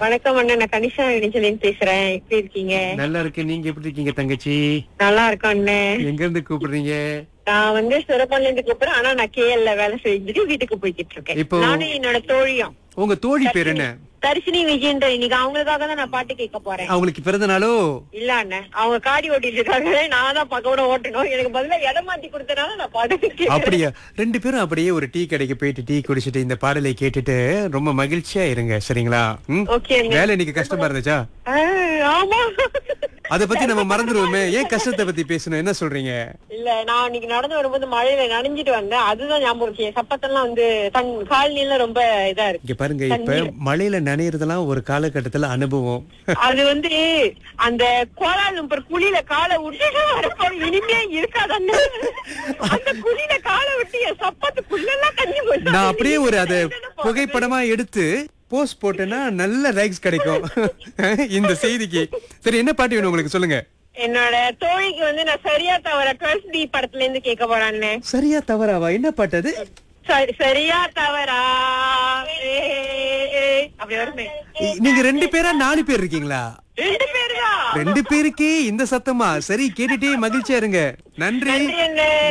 வணக்கம் அண்ணா நான் கனிஷா இணைச்சலேன்னு பேசுறேன் எப்படி இருக்கீங்க நல்லா இருக்கு நீங்க எப்படி இருக்கீங்க தங்கச்சி நல்லா இருக்கோம் அண்ணன் எங்க இருந்து கூப்பிடுறீங்க நான் வந்து சிறப்பால இருந்து கூப்பிடுறேன் ஆனா நான் கேஎல்ல வேலை செஞ்சுட்டு வீட்டுக்கு போய்கிட்டு இருக்கேன் இப்போ- நானும் என்னோட தோழியும் உங்க தோழி பேர் என்ன தர்ஷினி விஜயன்ற இன்னைக்கு அவங்களுக்காக தான் நான் பாட்டு கேட்க போறேன் அவங்களுக்கு பிறந்த நாளோ இல்ல அண்ணன் அவங்க காடி ஓட்டிட்டு இருக்காங்க நான் தான் பக்கோட ஓட்டணும் எனக்கு பதிலா இடம் மாத்தி கொடுத்தனால நான் பாட்டு கேட்கிறேன். அப்படியா ரெண்டு பேரும் அப்படியே ஒரு டீ கடைக்கு போயிட்டு டீ குடிச்சிட்டு இந்த பாடலை கேட்டுட்டு ரொம்ப மகிழ்ச்சியா இருங்க சரிங்களா ம்? ஓகே அண்ணே. வேலை இன்னைக்கு கஷ்டமா இருந்துச்சா ஆ, ஆமா அத பத்தி நம்ம மறந்துருவோமே ஏன் கஷ்டத்தை பத்தி பேசணும் என்ன சொல்றீங்க இல்ல நான் இன்னைக்கு நடந்து வரும்போது மழையில நனைஞ்சிட்டு வந்தேன் அதுதான் ஞாபகம் இருக்கு என் சப்பத்தெல்லாம் வந்து தன் கால் நீல ரொம்ப இதா இருக்கு இங்க பாருங்க இப்ப மழையில நனையறதெல்லாம் ஒரு காலகட்டத்துல அனுபவம் அது வந்து அந்த கோலாலும்பர் குழியில காலை விட்டு வரப்போ இனிமே இருக்காதன்னு அந்த குழியில காலை விட்டு என் சப்பத்துக்குள்ளெல்லாம் கஞ்சி போச்சு நான் அப்படியே ஒரு அத புகைப்படமா எடுத்து போஸ்ட் போட்டேன்னா நல்ல லைக்ஸ் கிடைக்கும் இந்த செய்திக்கு சரி என்ன பாட்டு வேணும் உங்களுக்கு சொல்லுங்க என்னோட தோழிக்கு வந்து நான் சரியா தவிர டுவெல்த் டி படத்துல இருந்து கேட்க போறான்னு சரியா தவறாவா என்ன பாட்டு அது சரி- சரியா தவறா ஏ, ஏ, அப்படி வருமே இ- நீங்க ரெண்டு பேரா நாலு பேர் இருக்கீங்களா ரெண்டு பேருதான் ரெண்டு பேருக்கே இந்த சத்தமா சரி கேட்டுட்டே மகிழ்ச்சியா இருங்க நன்றி நன்றி அண்ணே